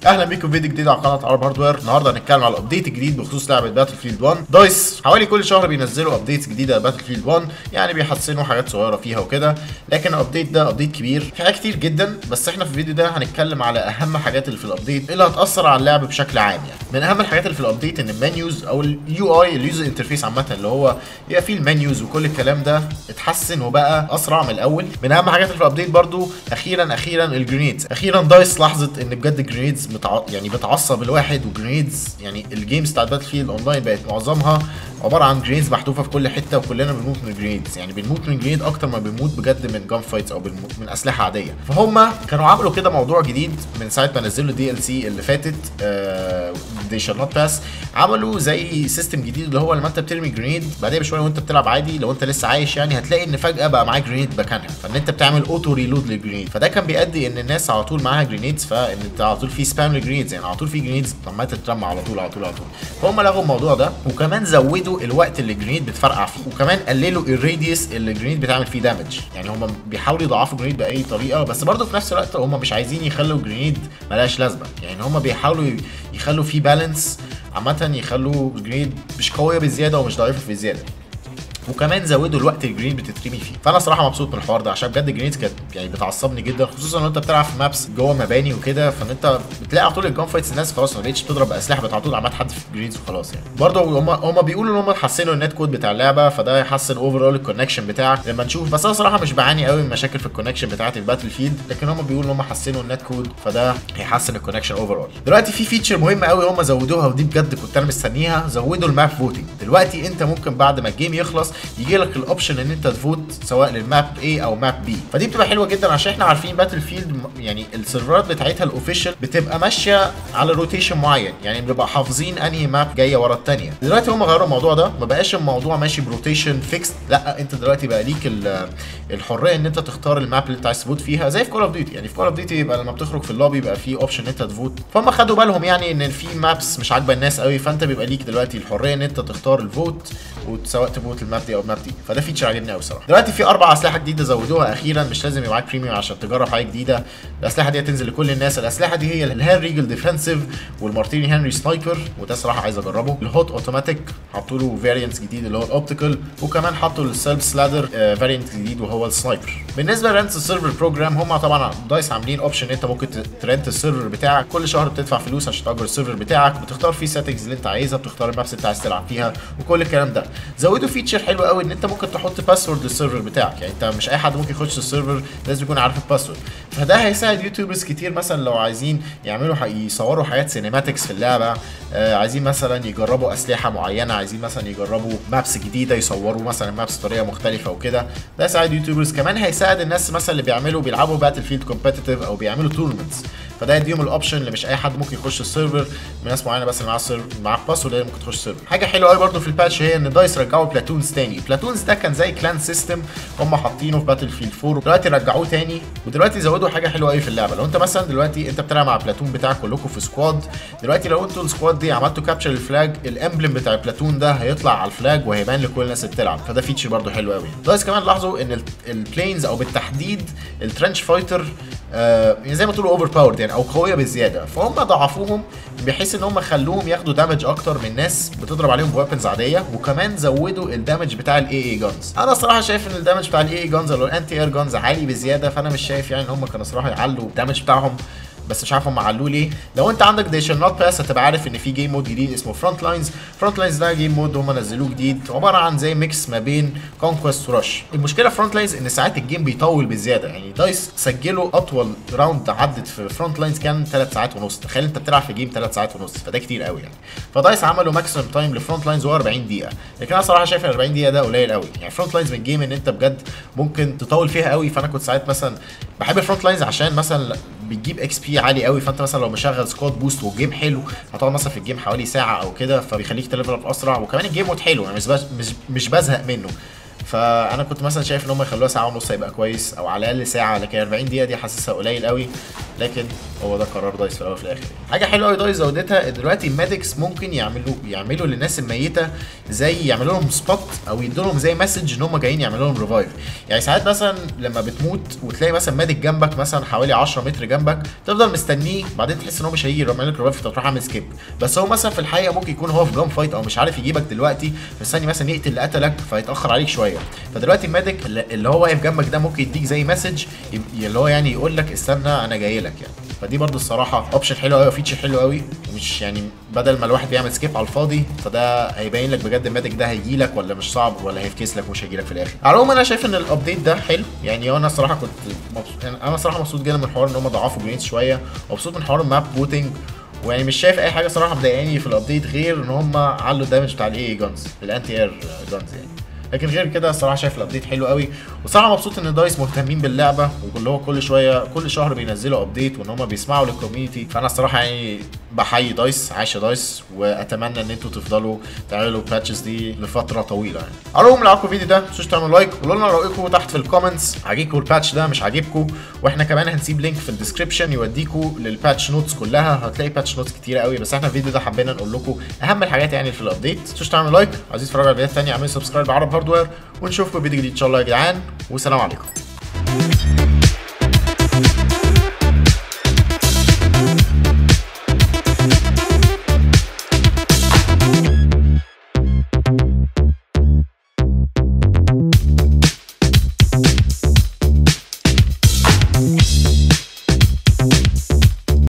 اهلا بيكم في فيديو جديد على قناه عرب هاردوير النهارده هنتكلم على الابديت الجديد بخصوص لعبه باتل فيلد 1 دايس حوالي كل شهر بينزلوا ابديتس جديده لباتل فيلد 1 يعني بيحسنوا حاجات صغيره فيها وكده لكن الابديت ده ابديت كبير في حاجات كتير جدا بس احنا في الفيديو ده هنتكلم على اهم حاجات اللي في الابديت اللي هتاثر على اللعب بشكل عام يعني من اهم الحاجات اللي في الابديت ان المنيوز او اليو اي اليوزر انترفيس عامه اللي هو يبقى فيه المنيوز وكل الكلام ده اتحسن وبقى اسرع من الاول من اهم حاجات اللي في الابديت برضو اخيرا اخيرا الجرينيدز اخيرا دايس لاحظت ان بجد الجرينيدز متع... يعني بتعصب الواحد وجرينيدز يعني الجيمز بتاعت باتل فيلد اونلاين بقت معظمها عباره عن جرينيدز محذوفه في كل حته وكلنا بنموت من الجرينيدز يعني بنموت من جرينيد اكتر ما بنموت بجد من جان فايتس او بنموت من اسلحه عاديه فهم كانوا عملوا كده موضوع جديد من ساعه ما نزلوا دي ال سي اللي فاتت دي شال نوت باس عملوا زي سيستم جديد اللي هو لما انت بترمي جرينيد بعدين بشويه وانت بتلعب عادي لو انت لسه عايش يعني هتلاقي ان فجاه بقى معاك جرينيد مكانها فان انت بتعمل اوتو ريلود للجرينيد فده كان بيؤدي ان الناس على طول معاها جرينيدز فان انت على طول في سبام للجرينيدز يعني على طول في جرينيدز عماله تترمى على طول على طول على طول فهم لغوا الموضوع ده وكمان زودوا الوقت اللي الجرينيد بتفرقع فيه وكمان قللوا الراديوس اللي الجرينيد بتعمل فيه دامج يعني هم بيحاولوا يضعفوا الجرينيد باي طريقه بس برضه في نفس الوقت هم مش عايزين يخلوا الجرينيد ملهاش لازمه يعني هم بيحاولوا يخلوا فيه بالانس عامه يخلوا الجرينيد مش قويه بزياده ومش ضعيفه بزياده وكمان زودوا الوقت اللي الجرينيد بتترمي فيه فانا صراحه مبسوط من الحوار ده عشان بجد الجرينيد كانت يعني بتعصبني جدا خصوصا لو انت بتلعب في مابس جوه مباني وكده فان انت بتلاقي على طول الجون فايتس الناس خلاص ما بقتش بتضرب اسلحه بقت على طول عمال حد في الجرينيدز وخلاص يعني برضه هم هم بيقولوا ان هم حسنوا النت كود بتاع اللعبه فده هيحسن اوفر اول الكونكشن بتاعك لما نشوف بس انا صراحه مش بعاني قوي من مشاكل في الكونكشن بتاعت الباتل فيلد لكن هم بيقولوا ان هم حسنوا النت كود فده هيحسن الكونكشن اوفر اول دلوقتي في فيتشر مهمه قوي هم زودوها ودي بجد كنت انا مستنيها زودوا الماب فوتنج دلوقتي انت ممكن بعد ما الجيم يخلص يجي لك اوبشن ان انت تفوت سواء للماب A او ماب B فدي بتبقى حلوه جدا عشان احنا عارفين باتل فيلد يعني السيرفرات بتاعتها الاوفيشال بتبقى ماشيه على روتيشن معين يعني بنبقى حافظين انهي ماب جايه ورا الثانيه دلوقتي هم غيروا الموضوع ده ما بقاش الموضوع ماشي بروتيشن فيكس لا انت دلوقتي بقى ليك الحريه ان انت تختار الماب اللي انت عايز تفوت فيها زي في كول اوف ديوتي يعني في كول اوف ديوتي يبقى لما بتخرج في اللوبي يبقى في اوبشن ان انت تفوت فهم خدوا بالهم يعني ان في مابس مش عاجبه الناس قوي فانت بيبقى ليك دلوقتي الحريه ان انت تختار الفوت وسواء تفوت الماب دي او الماب دي فده فيتشر عجبني قوي الصراحه دلوقتي في اربع اسلحه جديده زودوها اخيرا مش لازم يبقى معاك بريميوم عشان تجرب حاجه جديده الاسلحه دي هتنزل لكل الناس الاسلحه دي هي الهان ريجل ديفensive والمارتيني هنري سنايبر وده صراحه عايز اجربه الهوت اوتوماتيك حطوا له فاريانت جديد اللي هو الاوبتيكال وكمان حطوا السيلف سلادر فاريانت جديد وهو السنايبر بالنسبه لرنت السيرفر بروجرام هم طبعا دايس عاملين اوبشن انت ممكن ترنت السيرفر بتاعك كل شهر بتدفع فلوس عشان تاجر السيرفر بتاعك بتختار فيه سيتنجز اللي انت عايزها بتختار المابس اللي انت عايز تلعب فيها وكل الكلام ده زودوا فيتشر حلو قوي ان انت ممكن تحط باسورد للسيرفر بتاعك يعني انت مش اي حد ممكن يخش السيرفر لازم يكون عارف الباسورد فده هيساعد يوتيوبرز كتير مثلا لو عايزين يعملوا يصوروا حاجات سينماتكس في اللعبه آه عايزين مثلا يجربوا اسلحه معينه عايزين مثلا يجربوا مابس جديده يصوروا مثلا مابس بطريقه مختلفه وكده ده هيساعد يوتيوبرز كمان هيساعد الناس مثلا اللي بيعملوا بيلعبوا باتل فيلد كومبتيتيف او بيعملوا تورنمنتس فده يديهم الاوبشن اللي مش اي حد ممكن يخش السيرفر من ناس معينه بس اللي معاه السيرفر معاه باسورد ممكن تخش السيرفر حاجه حلوه قوي برده في الباتش هي ان دايس رجعوا بلاتونز تاني بلاتونز ده كان زي كلان سيستم هم حاطينه في باتل فيلد 4 دلوقتي رجعوه تاني ودلوقتي زودوا حاجه حلوه قوي في اللعبه لو انت مثلا دلوقتي انت بتلعب مع بلاتون بتاعك كلكم في سكواد دلوقتي لو انتوا السكواد دي عملتوا كابتشر الفلاج الامبلم بتاع البلاتون ده هيطلع على الفلاج وهيبان لكل الناس اللي بتلعب فده فيتشر برده حلو قوي دايس كمان لاحظوا ان البلينز او بالتحديد الترنش فايتر آه يعني زي ما تقولوا اوفر باورد يعني او قويه بزياده فهم ضعفوهم بحيث ان هم خلوهم ياخدوا دامج اكتر من ناس بتضرب عليهم بويبنز عاديه وكمان زودوا الدامج بتاع الاي اي جانز انا الصراحه شايف ان الدامج بتاع الاي اي جانز او الانتي اير جانز عالي بزياده فانا مش شايف يعني ان هم كانوا صراحه يعلوا الدامج بتاعهم بس مش عارف هم علوه ليه لو انت عندك ديشن نوت باس هتبقى عارف ان في جيم مود جديد اسمه فرونت لاينز فرونت لاينز ده جيم مود هم نزلوه جديد عباره عن زي ميكس ما بين كونكويست ورش المشكله في فرونت لاينز ان ساعات الجيم بيطول بزياده يعني دايس سجلوا اطول راوند عدت في فرونت لاينز كان 3 ساعات ونص تخيل انت بتلعب في جيم 3 ساعات ونص فده كتير قوي يعني فدايس عملوا ماكسيمم تايم لفرونت لاينز هو 40 دقيقه لكن انا صراحه شايف ان 40 دقيقه ده قليل قوي يعني فرونت لاينز من الجيم ان انت بجد ممكن تطول فيها قوي فانا كنت ساعات مثلا بحب الفرونت لاينز عشان مثلا بتجيب اكس بي عالي قوي فانت مثلا لو مشغل سكواد بوست والجيم حلو هتقعد مثلا في الجيم حوالي ساعه او كده فبيخليك تليفل اب اسرع وكمان الجيم مود حلو يعني مش مش مش بزهق منه فانا كنت مثلا شايف ان هم يخلوها ساعه ونص هيبقى كويس او على الاقل ساعه لكن 40 دقيقه دي حاسسها قليل قوي لكن هو ده قرار دايس في الاول وفي الاخر حاجه حلوه قوي دايس زودتها دلوقتي الميديكس ممكن يعملوا يعملوا للناس الميته زي يعملوا لهم سبوت او يدوا لهم زي مسج ان هم جايين يعملوا لهم ريفايف يعني ساعات مثلا لما بتموت وتلاقي مثلا ميديك جنبك مثلا حوالي 10 متر جنبك تفضل مستنيه بعدين تحس ان هو مش هيجي يعمل لك ريفايف فتروح عامل سكيب بس هو مثلا في الحقيقه ممكن يكون هو في جام فايت او مش عارف يجيبك دلوقتي مستني مثلا يقتل اللي قتلك فيتاخر عليك شويه فدلوقتي الميديك اللي هو واقف جنبك ده ممكن يديك زي مسج اللي هو يعني يقول لك استنى انا جاي لك يعني فدي برضو الصراحه اوبشن حلو قوي وفيتشر حلو قوي ومش يعني بدل ما الواحد بيعمل سكيب على الفاضي فده هيبين لك بجد الميديك ده هيجي لك ولا مش صعب ولا هيفكس لك ومش هيجي لك في الاخر على العموم انا شايف ان الابديت ده حلو يعني انا الصراحه كنت مبسوط يعني انا الصراحه مبسوط جدا من حوار ان هم ضعفوا جرينز شويه ومبسوط من حوار الماب بوتنج ويعني مش شايف اي حاجه صراحه مضايقاني في الابديت غير ان هم علوا الدامج بتاع الاي جانز الانتي اير جانز يعني لكن غير كده الصراحه شايف الابديت حلو قوي وصراحه مبسوط ان دايس مهتمين باللعبه واللي هو كل شويه كل شهر بينزلوا ابديت وان هم بيسمعوا للكوميونتي فانا الصراحه يعني بحيي دايس عايشه دايس واتمنى ان انتوا تفضلوا تعملوا الباتشز دي لفتره طويله يعني على العموم لو عجبكم الفيديو ده ما تنسوش تعملوا لايك وقولوا لنا رايكم تحت في الكومنتس عاجبكم الباتش ده مش عاجبكم واحنا كمان هنسيب لينك في الديسكربشن يوديكم للباتش نوتس كلها هتلاقي باتش نوتس كتيره قوي بس احنا في الفيديو ده حبينا نقول لكم اهم الحاجات يعني في الابديت ما تنسوش تعملوا لايك عايزين تتفرجوا على فيديوهات ثانيه اعملوا سبسكرايب لعرب هاردوير ونشوفكم فيديو جديد ان شاء الله يا جدعان والسلام عليكم